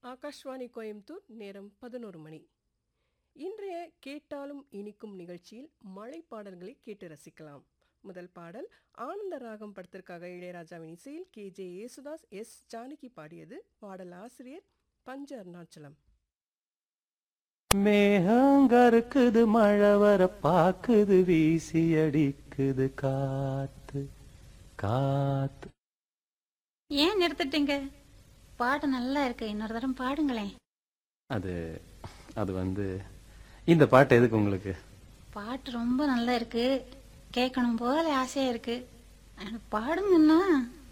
ஆகாஷ்வாணி கோயம்புத்தூர் நேரம் பதினோரு மணி இன்றைய கேட்டாலும் இனிக்கும் நிகழ்ச்சியில் மழை பாடல்களை கேட்டு ரசிக்கலாம் முதல் பாடல் ஆனந்த ராகம் படத்திற்காக இளையராஜாவின் இசையில் K J Yesudas S Janaki பாடியது பாடல் ஆசிரியர் பஞ்ச அருணாச்சலம் மேகங்கருக்குது மழை வர பாக்குது வீசி அடிக்குது காத்து காத்து ஏன் நிறுத்திட்டீங்க பாட்டு நல்லா இருக்கு இன்னொரு தரம் பாடுங்களேன் அது அது வந்து இந்த பாட்டு எதுக்கு உங்களுக்கு பாட்டு ரொம்ப நல்லா இருக்கு கேட்கணும் போல ஆசையா இருக்கு ஆனா பாடுங்கன்னா